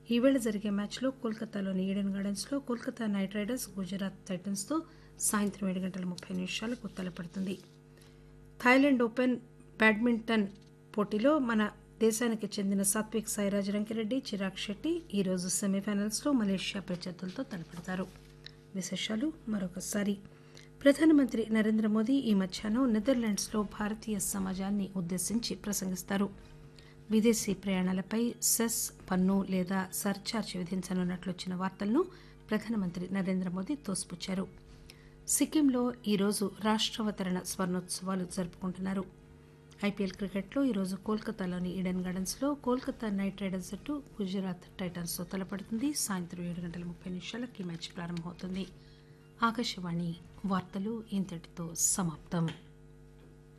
ఈవేళ జరిగే మ్యాచ్లో కోల్కతాలోని ఈడెన్ గార్డెన్స్లో కోల్కతా నైట్ రైడర్స్ గుజరాత్ టైటన్స్తో సాయంత్రం ఏడు గంటల ముప్పై నిమిషాలకు తలపడుతుంది థాయిలాండ్ ఓపెన్ బ్యాడ్మింటన్ పోటీలో మన దేశానికి చెందిన సాత్విక్ సాయిరాజ్ రంకిరెడ్డి చిరాగ్ శెట్టి ఈరోజు సెమీఫైనల్స్లో మలేషియా ప్రత్యర్థులతో తలపడతారు విశేషాలు మరొకసారి ప్రధానమంత్రి నరేంద్ర మోదీ ఈ మధ్యాహ్నం నెదర్లాండ్స్లో భారతీయ సమాజాన్ని ఉద్దేశించి ప్రసంగిస్తారు విదేశీ ప్రయాణాలపై సెస్ పన్ను లేదా సర్చార్జ్ విధించనున్నట్లు వచ్చిన వార్తలను ప్రధానమంత్రి నరేంద్ర మోదీ తోసిపుచ్చారు సిక్కింలో ఈరోజు రాష్ట్రావతరణ స్వర్ణోత్సవాలు జరుపుకుంటున్నారు ఐపీఎల్ క్రికెట్లో ఈరోజు కోల్కతాలోని ఈడెన్ గార్డెన్స్లో కోల్కతా నైట్ రైడర్స్ జట్టు గుజరాత్ టైటన్స్తో తలపడుతుంది సాయంత్రం ఏడు గంటల ముప్పై నిమిషాలకు ఈ మ్యాచ్ ప్రారంభమవుతుంది ఆకాశవాణి వార్తలు ఇంతటితో సమాప్తం